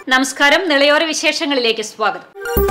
നമസ്കാരം നിളയോര വിശേഷങ്ങളിലേക്ക് സ്വാഗതം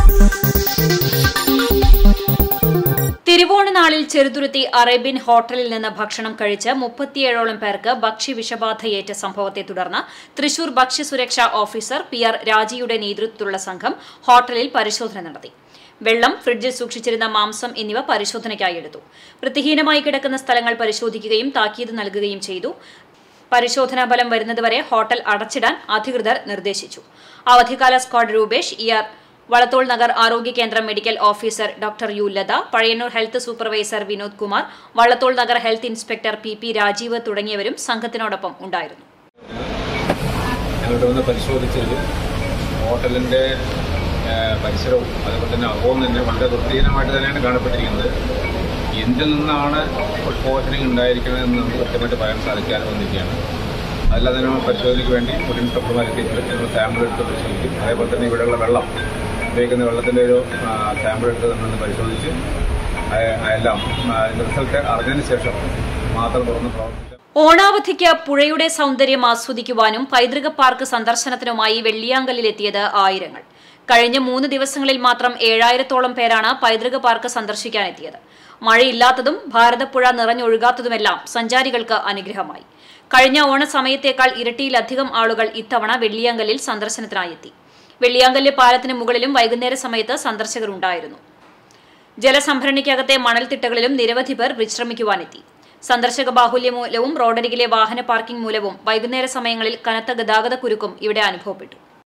തിരുവോണനാളിൽ ചെറുതുരുത്തി അറേബ്യൻ ഹോട്ടലിൽ നിന്ന് ഭക്ഷണം കഴിച്ച് മുപ്പത്തിയേഴോളം പേർക്ക് ഭക്ഷ്യവിഷബാധയേറ്റ സംഭവത്തെ തുടർന്ന് തൃശൂർ ഭക്ഷ്യസുരക്ഷാ ഓഫീസർ പി ആർ രാജിയുടെ നേതൃത്വത്തിലുള്ള സംഘം ഹോട്ടലിൽ പരിശോധന നടത്തി വെള്ളം ഫ്രിഡ്ജിൽ സൂക്ഷിച്ചിരുന്ന മാംസം എന്നിവ പരിശോധനയ്ക്കായി എടുത്തു വൃത്തിഹീനമായി കിടക്കുന്ന സ്ഥലങ്ങൾ പരിശോധിക്കുകയും താക്കീത് നൽകുകയും ചെയ്തു പരിശോധനാ ഫലം വരുന്നതുവരെ ഹോട്ടൽ അടച്ചിടാൻ അധികൃതർ നിർദ്ദേശിച്ചു അവധിക്കാല squad Rupesh E R Vallathol Nagar ആരോഗ്യ കേന്ദ്രം medical officer doctor U Latha Pazhayannur health supervisor Vinod Kumar Vallathol Nagar health inspector P P Rajeev തുടങ്ങിയവരും സംഘത്തിനോടൊപ്പം ഉണ്ടായിരുന്നു ഞങ്ങളുടെ വന്ന് പരിശോധിച്ചതിൽ ഹോട്ടലിൻ്റെ പരിസരവും അതുപോലെ തന്നെ അകവും തന്നെ വളരെ വൃത്തിഹീനമായിട്ട് തന്നെയാണ് കാണപ്പെട്ടിരിക്കുന്നത് എന്തിൽ നിന്നാണ് ഫുഡ് പോയ്സണിങ് ഉണ്ടായിരിക്കണമെന്ന് നമുക്ക് കൃത്യമായിട്ട് പറയാൻ സാധിക്കാതെ വന്നിരിക്കുകയാണ് അതല്ലാതെ നമ്മൾ പരിശോധനയ്ക്ക് വേണ്ടി ഫുഡ് ഇൻസ്പെക്ടർമാർ എത്തിയിട്ട് ഞങ്ങൾ സാമ്പിൾ എടുത്ത് പരിശോധിക്കും അതേപോലെ തന്നെ ഇവിടെയുള്ള വെള്ളം ഉപയോഗിക്കുന്ന വെള്ളത്തിൻ്റെ ഒരു സാമ്പിൾ എടുത്ത് നമ്മളൊന്ന് പരിശോധിച്ച് അയ- എല്ലാം റിസൾട്ട് അറിഞ്ഞതിന് ശേഷം മാത്രം തുറന്ന് പ്രവർത്തിക്കാം ഓണാവധിക്ക് പുഴയുടെ സൗന്ദര്യം ആസ്വദിക്കുവാനും പൈതൃക പാർക്ക് സന്ദർശനത്തിനുമായി വെള്ളിയാങ്കലിലെത്തിയത് ആയിരങ്ങൾ കഴിഞ്ഞ മൂന്ന് ദിവസങ്ങളിൽ മാത്രം ഏഴായിരത്തോളം പേരാണ് പൈതൃക പാർക്ക് സന്ദർശിക്കാനെത്തിയത് മഴയില്ലാത്തതും ഭാരതപ്പുഴ നിറഞ്ഞൊഴുകാത്തതുമെല്ലാം സഞ്ചാരികൾക്ക് അനുഗ്രഹമായി കഴിഞ്ഞ ഓണസമയത്തേക്കാൾ ഇരട്ടിയിലധികം ആളുകൾ ഇത്തവണ വെള്ളിയാങ്കലിൽ സന്ദർശനത്തിനായി എത്തി വെള്ളിയാങ്കല്ല് പാലത്തിന് മുകളിലും വൈകുന്നേര സമയത്ത് സന്ദർശകർ ഉണ്ടായിരുന്നു ജലസംഭരണിക്കകത്തെ മണൽത്തിട്ടകളിലും നിരവധി പേർ വിശ്രമിക്കുവാനെത്തി സന്ദർശക ബാഹുല്യം മൂലവും റോഡരികിലെ വാഹന പാർക്കിംഗ് മൂലവും വൈകുന്നേര സമയങ്ങളിൽ കനത്ത ഗതാഗത കുരുക്കും ഇവിടെ അനുഭവപ്പെട്ടു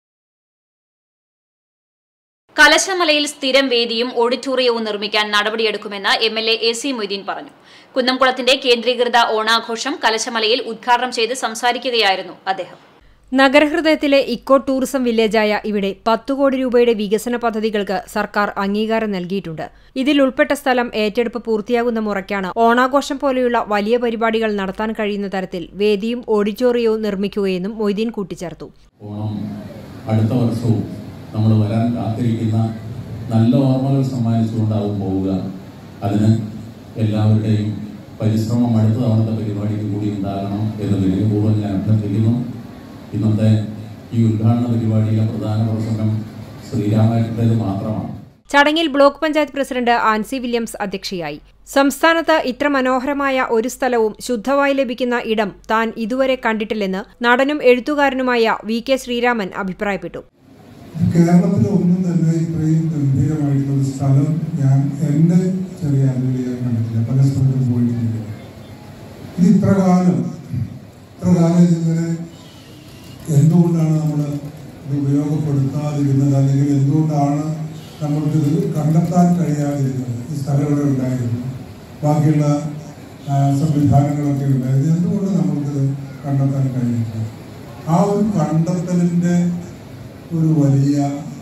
കലശമലയിൽ സ്ഥിരം വേദിയും ഓഡിറ്റോറിയവും നിർമ്മിക്കാൻ നടപടിയെടുക്കുമെന്ന് M L A A C Moideen പറഞ്ഞു കുന്നംകുളത്തിന്റെ കേന്ദ്രീകൃത ഓണാഘോഷം കലശമലയിൽ ഉദ്ഘാടനം ചെയ്ത് സംസാരിക്കുകയായിരുന്നു അദ്ദേഹം നഗരഹൃദയത്തിലെ ഇക്കോ ടൂറിസം വില്ലേജായ ഇവിടെ പത്തു കോടി രൂപയുടെ വികസന പദ്ധതികൾക്ക് സർക്കാർ അംഗീകാരം നൽകിയിട്ടുണ്ട് ഇതിൽ ഉൾപ്പെട്ട സ്ഥലം ഏറ്റെടുപ്പ് പൂർത്തിയാകുന്ന മുറയ്ക്കാണ് ഓണാഘോഷം പോലെയുള്ള വലിയ പരിപാടികൾ നടത്താൻ കഴിയുന്ന തരത്തിൽ വേദിയും ഓഡിറ്റോറിയവും നിർമ്മിക്കുകയെന്നും മൊയ്തീൻ കൂട്ടിച്ചേർത്തു ഓണം അടുത്ത വർഷവും നമ്മൾ വരാൻ കാത്തിരിക്കുന്ന നല്ല ഓർമ്മകൾ സമ്മാനിച്ചുകൊണ്ടാവും പോവുക അതിന് എല്ലാവരുടെയും പരിശ്രമം അടുത്ത തവണത്തെ പരിപാടിക്ക് കൂടി ഉണ്ടാകണം എന്ന് വിനയപൂർവ്വം ഞാൻ അഭ്യർത്ഥിക്കുന്നു ഇന്നത്തെ ഈ ഉദ്ഘാടന പരിപാടിയിലെ പ്രധാന പ്രസംഗം ശ്രീരാമേട്ടൻ്റേത് മാത്രമാണ് ചടങ്ങിൽ block panchayat president Ancy Williams അധ്യക്ഷയായി സംസ്ഥാനത്ത് ഇത്ര മനോഹരമായ ഒരു സ്ഥലവും ശുദ്ധമായി ലഭിക്കുന്ന ഇടം താൻ ഇതുവരെ കണ്ടിട്ടില്ലെന്ന് നടനും എഴുത്തുകാരനുമായ വി കെ ശ്രീരാമൻ അഭിപ്രായപ്പെട്ടു കേരളത്തിൽ ഒന്നും തന്നെ ഇത്രയും ഗംഭീരമായിട്ടുള്ള ഒരു സ്ഥലം ഞാൻ എൻ്റെ ചെറിയ അറിവിൽ ഞാൻ കണ്ടിട്ടില്ല പല സ്ഥലത്തും പോയിട്ടില്ല ഇത് ഇത്ര കാലം ഇത്ര കാലം ഇതിങ്ങനെ എന്തുകൊണ്ടാണ് നമ്മൾ ഇത് ഉപയോഗപ്പെടുത്താതിരുന്നത് അല്ലെങ്കിൽ എന്തുകൊണ്ടാണ് നമ്മൾക്കിത് കണ്ടെത്താൻ കഴിയാതിരുന്നത് ഈ സ്ഥലം ഇവിടെ ഉണ്ടായിരുന്നു ബാക്കിയുള്ള ആ, സംവിധാനങ്ങളൊക്കെ ഉണ്ടായിരുന്നു എന്തുകൊണ്ട് നമ്മൾക്കിത് കണ്ടെത്താൻ കഴിയില്ല ആ ഒരു കണ്ടെത്തലിൻ്റെ ഒരു വലിയ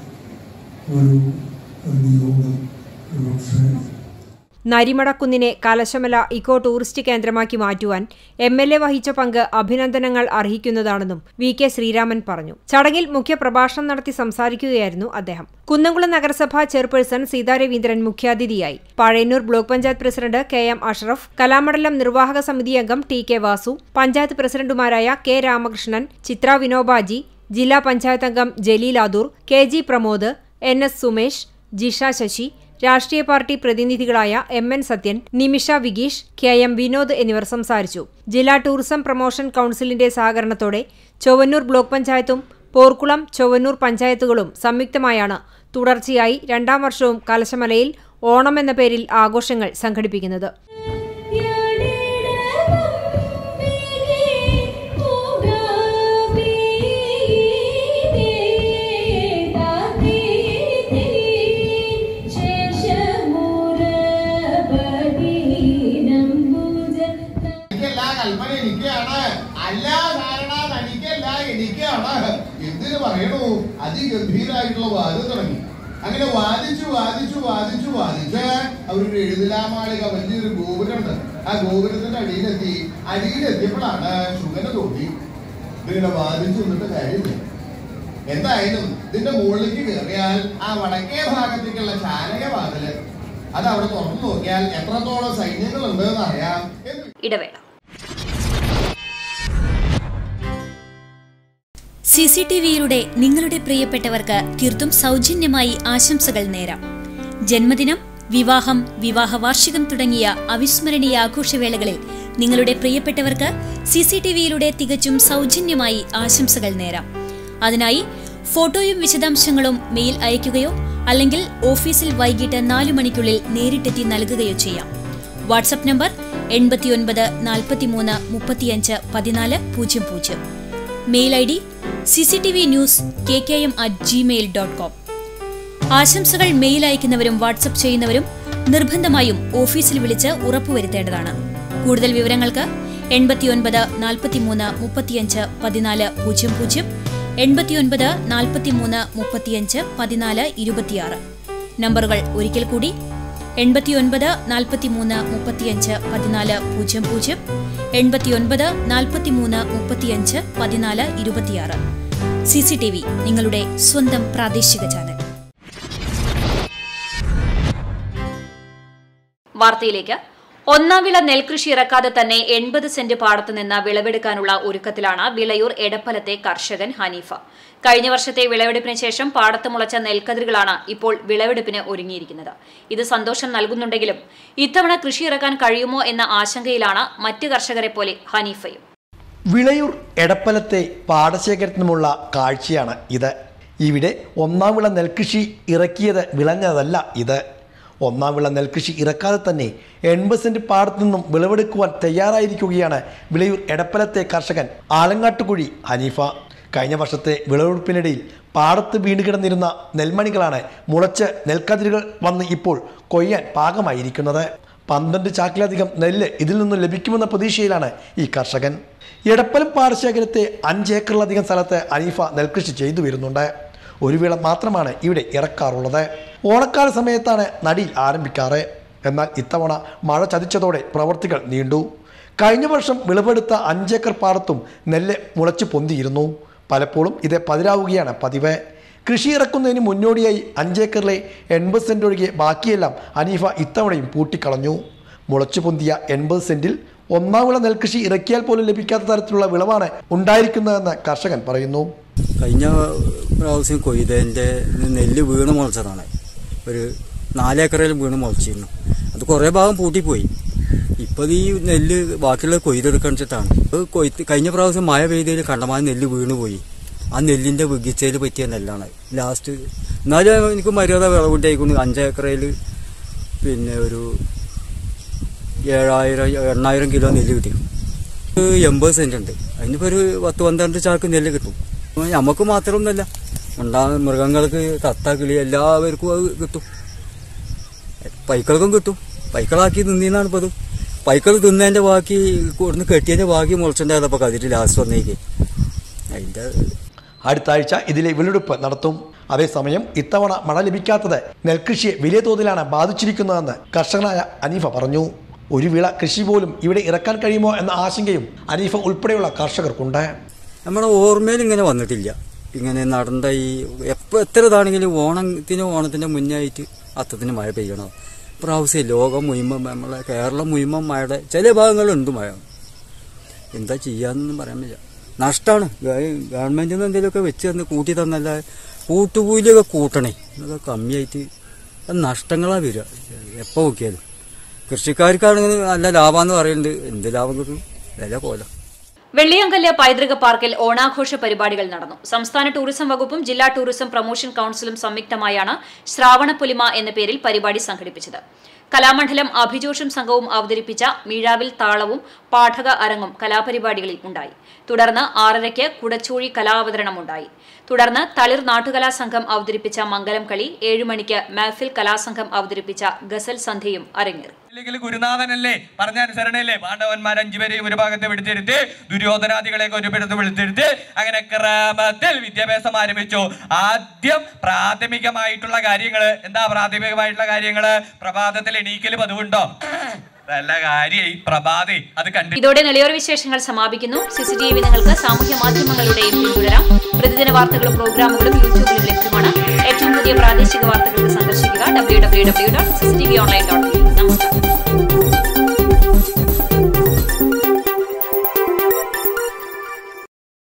ഒരു ഒരു നിയോഗം ഒരു പക്ഷേ നരിമടക്കുന്നിനെ കലശമല ഇക്കോ ടൂറിസ്റ്റ് കേന്ദ്രമാക്കി മാറ്റുവാൻ എം എൽ എ വഹിച്ച പങ്ക് അഭിനന്ദനങ്ങൾ അർഹിക്കുന്നതാണെന്നും വി കെ ശ്രീരാമൻ പറഞ്ഞു ചടങ്ങിൽ മുഖ്യപ്രഭാഷണം നടത്തി സംസാരിക്കുകയായിരുന്നു അദ്ദേഹം കുന്നംകുളം നഗരസഭാ ചെയർപേഴ്സൺ സീതാ രവീന്ദ്രൻ മുഖ്യാതിഥിയായി Pazhayannur block panchayat president K M Ashraf Kalamandalam നിർവാഹക സമിതി അംഗം ടി കെ വാസു പഞ്ചായത്ത് പ്രസിഡന്റുമാരായ കെ രാമകൃഷ്ണൻ ചിത്ര വിനോബാജി ജില്ലാ പഞ്ചായത്ത് അംഗം Jaleel Adoor K G Pramod N S Sumesh Jisha Sasi രാഷ്ട്രീയ പാർട്ടി പ്രതിനിധികളായ M N Sathyan Nimisha Vigeesh K M Vinod എന്നിവർ സംസാരിച്ചു ജില്ലാ ടൂറിസം പ്രൊമോഷൻ കൌൺസിലിന്റെ സഹകരണത്തോടെ ചൊവ്വന്നൂർ ബ്ലോക്ക് പഞ്ചായത്തും പോർക്കുളം ചൊവ്വന്നൂർ പഞ്ചായത്തുകളും സംയുക്തമായാണ് തുടർച്ചയായി രണ്ടാം വർഷവും കലശമലയിൽ ഓണം എന്ന പേരിൽ ആഘോഷങ്ങൾ സംഘടിപ്പിക്കുന്നത് എനിക്കല്ല കൽപ്പന എനിക്കാണ് അല്ല ധാരണ തനിക്കല്ല എനിക്കാണ് എന്തിനു പറയണു അതിഗംഭീരായിട്ടുള്ള വാദം തുടങ്ങി അങ്ങനെ വാദിച്ചു വാദിച്ചു വാദിച്ചു വാദിച്ച് അവരൊരു എഴുതിലാമാളിക വലിയൊരു ഗോപുരമുണ്ട് ആ ഗോപുരത്തിന്റെ അടിയിലെത്തി അടിയിലെത്തിയപ്പോഴാണ് ശുഗന തോന്നി ഇതിങ്ങനെ വാദിച്ചു നിന്നിട്ട് കാര്യമില്ല എന്തായാലും ഇതിന്റെ മുകളിലേക്ക് കയറിയാൽ ആ വടക്കേ ഭാഗത്തേക്കുള്ള ചാലക വാതില് അത് അവിടെ തുറന്നു നോക്കിയാൽ എത്രത്തോളം സൈന്യങ്ങളുണ്ട് എന്ന് അറിയാം എന്ന് ഇടവേള സി സി ടി വിയിലൂടെ നിങ്ങളുടെ പ്രിയപ്പെട്ടവർക്ക് തീർത്തും സൗജന്യമായി ആശംസകൾ നേരാം ജന്മദിനം വിവാഹം വിവാഹ വാർഷികം തുടങ്ങിയ അവിസ്മരണീയ ആഘോഷവേളകളിൽ നിങ്ങളുടെ പ്രിയപ്പെട്ടവർക്ക് സി സി ടി വിയിലൂടെ തികച്ചും സൗജന്യമായി ആശംസകൾ നേരാം അതിനായി ഫോട്ടോയും വിശദാംശങ്ങളും മെയിൽ അയയ്ക്കുകയോ അല്ലെങ്കിൽ ഓഫീസിൽ വൈകിട്ട് നാലു മണിക്കുള്ളിൽ നേരിട്ടെത്തി നൽകുകയോ ചെയ്യാം വാട്സപ്പ് നമ്പർ എൺപത്തിയൊൻപത് നാൽപ്പത്തിമൂന്ന് മുപ്പത്തിയഞ്ച് പതിനാല് പൂജ്യം പൂജ്യം mail I D C C T V news K K M at Gmail dot com ആശംസകൾ മെയിൽ അയക്കുന്നവരും വാട്സപ്പ് ചെയ്യുന്നവരും നിർബന്ധമായും ഓഫീസിൽ വിളിച്ച് ഉറപ്പുവരുത്തേണ്ടതാണ് കൂടുതൽ വിവരങ്ങൾക്ക് എൺപത്തിയൊൻപത് നാൽപ്പത്തിമൂന്ന് മുപ്പത്തിയഞ്ച് പതിനാല് പൂജ്യം പൂജ്യം എൺപത്തിയൊൻപത് നാൽപ്പത്തിമൂന്ന് മുപ്പത്തിയഞ്ച് പതിനാല് ഇരുപത്തിയാറ് നമ്പറുകൾ ഒരിക്കൽ കൂടി എൺപത്തിയൊൻപത് നാൽപ്പത്തിമൂന്ന് മുപ്പത്തിയഞ്ച് പതിനാല് പൂജ്യം പൂജ്യം എൺപത്തിയൊൻപത് നാൽപ്പത്തിമൂന്ന് മുപ്പത്തിയഞ്ച് പതിനാല് ഇരുപത്തിയാറ് സി സി ടി വി നിങ്ങളുടെ സ്വന്തം പ്രാദേശിക ചാനൽ വാർത്തയിലേക്ക് ഒന്നാം വിള നെൽകൃഷി ഇറക്കാതെ തന്നെ എൺപത് സെന്റ് പാടത്ത് നിന്ന് വിളവെടുക്കാനുള്ള ഒരുക്കത്തിലാണ് വിളയൂർ എടപ്പലത്തെ കർഷകൻ ഹനീഫ കഴിഞ്ഞ വർഷത്തെ വിളവെടുപ്പിന് ശേഷം പാടത്ത് മുളച്ച നെൽക്കതിരുകളാണ് ഇപ്പോൾ വിളവെടുപ്പിന് ഒരുങ്ങിയിരിക്കുന്നത് ഇത് സന്തോഷം നൽകുന്നുണ്ടെങ്കിലും ഇത്തവണ കൃഷി ഇറക്കാൻ കഴിയുമോ എന്ന ആശങ്കയിലാണ് മറ്റ് കർഷകരെ പോലെ ഹനീഫയും വിളയൂർ എടപ്പലത്തെ പാടശേഖരത്തിൽ നിന്നുമുള്ള കാഴ്ചയാണ് ഇത് ഇവിടെ ഒന്നാം വിള നെൽകൃഷി ഇറക്കിയത് വിളഞ്ഞതല്ല ഇത് ഒന്നാം വിള നെൽകൃഷി ഇറക്കാതെ തന്നെ എൺപത് സെന്റ് പാടത്തു നിന്നും വിളവെടുക്കുവാൻ തയ്യാറായിരിക്കുകയാണ് വിളയൂർ എടപ്പലത്തെ കർഷകൻ ആലങ്ങാട്ടുകുഴി ഹനീഫ കഴിഞ്ഞ വർഷത്തെ വിളവെടുപ്പിനിടയിൽ പാടത്ത് വീണുകിടന്നിരുന്ന നെൽമണികളാണ് മുളച്ച് നെൽക്കതിരുകൾ വന്ന് ഇപ്പോൾ കൊയ്യാൻ പാകമായിരിക്കുന്നത് പന്ത്രണ്ട് ചാക്കിലധികം നെല്ല് ഇതിൽ നിന്നും ലഭിക്കുമെന്ന പ്രതീക്ഷയിലാണ് ഈ കർഷകൻ എടപ്പലം പാടശേഖരത്തെ അഞ്ചേക്കറിലധികം സ്ഥലത്ത് അനീഫ നെൽകൃഷി ചെയ്തു വരുന്നുണ്ട് ഒരു വിള മാത്രമാണ് ഇവിടെ ഇറക്കാറുള്ളത് ഓണക്കാല സമയത്താണ് നടിയിൽ ആരംഭിക്കാറ് എന്നാൽ ഇത്തവണ മഴ ചതിച്ചതോടെ പ്രവർത്തികൾ നീണ്ടു കഴിഞ്ഞ വർഷം വിളവെടുത്ത അഞ്ചേക്കർ പാടത്തും നെല്ല് മുളച്ചു പൊന്തിയിരുന്നു പലപ്പോഴും ഇത് പതിരാവുകയാണ് പതിവ് കൃഷി ഇറക്കുന്നതിന് മുന്നോടിയായി അഞ്ചേക്കറിലെ എൺപത് സെന്റ് ഒഴികെ ബാക്കിയെല്ലാം അനീഫ ഇത്തവണയും പൂട്ടിക്കളഞ്ഞു മുളച്ചു പൊന്തിയ എൺപത് സെന്റിൽ ഒന്നാം വിള നെൽകൃഷി ഇറക്കിയാൽ പോലും ലഭിക്കാത്ത തരത്തിലുള്ള വിളവാണ് ഉണ്ടായിരിക്കുന്നതെന്ന് കർഷകൻ പറയുന്നു കഴിഞ്ഞ പ്രാവശ്യം കൊയ്തതിൻ്റെ നെല്ല് വീണ് മുളച്ചതാണ് ഒരു നാലേക്കറയിൽ വീണ് മുളച്ചിരുന്നു അത് കുറേ ഭാഗം പൂട്ടിപ്പോയി ഇപ്പോൾ ഈ നെല്ല് ബാക്കിയുള്ള കൊയ്തെടുക്കാൻ വെച്ചിട്ടാണ് അത് കൊയ്ത്ത് കഴിഞ്ഞ പ്രാവശ്യം മഴ പെയ്തതിൽ കണ്ടമാന നെല്ല് വീണ് പോയി ആ നെല്ലിൻ്റെ വികിച്ചയിൽ പറ്റിയ നെല്ലാണ് ലാസ്റ്റ് എന്നാലും എനിക്ക് മര്യാദ വിളവുണ്ടായിക്കൊണ്ട് അഞ്ചേക്കറയിൽ പിന്നെ ഒരു ഏഴായിരം എണ്ണായിരം കിലോ നെല്ല് കിട്ടി ഒരു എൺപത് സെന്റ് ഉണ്ട് അതിനിപ്പോൾ ഒരു പത്ത് പന്ത്രണ്ട് ചാക്ക് നെല്ല് കിട്ടും നമുക്ക് മാത്രമൊന്നുമല്ല ഉണ്ടാ മൃഗങ്ങൾക്ക് തത്ത കിളി എല്ലാവർക്കും അത് കിട്ടും പൈക്കൾക്കും കിട്ടും പൈക്കളാക്കി തിന്നീന്നാണ് ഇപ്പോൾ അത് പൈക്കൾ തിന്നതിൻ്റെ ബാക്കി കൊടുന്ന് കെട്ടിയതിൻ്റെ ബാക്കി മുളച്ചിട്ടുണ്ടായതപ്പോൾ കതിരി ലാസ്റ്റ് വന്നേക്ക് അതിൻ്റെ അടുത്ത ആഴ്ച ഇതിലെ വിളവെടുപ്പ് നടത്തും അതേസമയം ഇത്തവണ മഴ ലഭിക്കാത്തത് നെൽകൃഷിയെ വലിയ തോതിലാണ് ബാധിച്ചിരിക്കുന്നതെന്ന് കർഷകനായ അനീഫ പറഞ്ഞു ഒരു വിള കൃഷി പോലും ഇവിടെ ഇറക്കാൻ കഴിയുമോ എന്ന ആശങ്കയും അനീഫ ഉൾപ്പെടെയുള്ള കർഷകർക്കുണ്ട് നമ്മുടെ ഓർമ്മയിൽ ഇങ്ങനെ വന്നിട്ടില്ല ഇങ്ങനെ നടന്ന ഈ എപ്പോൾ എത്ര ഇതാണെങ്കിലും ഓണത്തിന് ഓണത്തിൻ്റെ മുന്നായിട്ട് അത്തത്തിന് മഴ പെയ്യണം പ്രാവശ്യം ലോകം മുഴുവൻ നമ്മളെ കേരളം മുഴുവൻ മഴയുടെ ചില ഭാഗങ്ങളുണ്ട് മഴ എന്താ ചെയ്യാന്നൊന്നും പറയാൻ പറ്റില്ല നഷ്ടമാണ് ഗവൺമെന്റിൽ നിന്ന് എന്തെങ്കിലുമൊക്കെ വെച്ച് തന്ന് കൂട്ടി തന്നല്ല കൂട്ടുകൂലിയൊക്കെ കൂട്ടണേ അതൊക്കെ കമ്മിയായിട്ട് അത് നഷ്ടങ്ങളാ വരിക എപ്പോൾ നോക്കിയാലും കൃഷിക്കാർക്കാണെങ്കിൽ നല്ല ലാഭമെന്ന് പറയുന്നുണ്ട് എന്ത് ലാഭം കിട്ടും വില പോലെ വെള്ളിയങ്കല്ല് പൈതൃക പാർക്കിൽ ഓണാഘോഷ പരിപാടികൾ നടന്നു സംസ്ഥാന ടൂറിസം വകുപ്പും ജില്ലാ ടൂറിസം പ്രൊമോഷൻ കൌൺസിലും സംയുക്തമായാണ് ശ്രാവണപ്പൊലിമ എന്ന പേരിൽ പരിപാടി സംഘടിപ്പിച്ചത് കലാമണ്ഡലം അഭിജോഷും സംഘവും അവതരിപ്പിച്ച മീഴാവിൽ താളവും പാഠക അരങ്ങും കലാപരിപാടികളിൽ ഉണ്ടായി തുടർന്ന് ആറരയ്ക്ക് കുടച്ചൂഴി കലാവതരണമുണ്ടായി തുടർന്ന് തളിർ നാട്ടുകലാ സംഘം അവതരിപ്പിച്ച മംഗലം കളി ഏഴുമണിക്ക് മഹഫിൽ കലാസംഘം അവതരിപ്പിച്ച ഗസൽ സന്ധ്യയും അരങ്ങേറി ഇല്ലെങ്കിൽ ഗുരുനാഥനല്ലേ പറഞ്ഞ അനുസരണല്ലേ പാണ്ഡവന്മാർ അഞ്ചുപേരെയും ഒരു ഭാഗത്ത് വിളിച്ചിരുത്തി ദുര്യോധനാദികളെയൊക്കെ ഒരു പിടത്ത് വിളിച്ചിരുത്തി അങ്ങനെ ക്രമത്തിൽ വിദ്യാഭ്യാസം ആരംഭിച്ചു ആദ്യം പ്രാഥമികമായിട്ടുള്ള കാര്യങ്ങള് എന്താ പ്രാഥമികമായിട്ടുള്ള കാര്യങ്ങള് പ്രഭാതത്തിൽ എണീക്കല് പതിവുണ്ടോ നല്ല കാര്യമായി പ്രഭാതി അത് കണ്ടു ഇതോടെ നെളിയോര വിശേഷങ്ങൾ സമാപിക്കുന്നു സിസിടിവി നിങ്ങൾക്ക് സാമൂഹ്യ മാധ്യമങ്ങളുടെയും പിന്തുടരാം പ്രതിദിന വാർത്തകളും പ്രോഗ്രാമുകളും യൂട്യൂബിലും ലഭ്യമാണ് ഏറ്റവും പുതിയ പ്രാദേശിക വാർത്തകൾക്ക് സന്ദർശിക്കുക W W W dot CCTV online dot നമസ്കാരം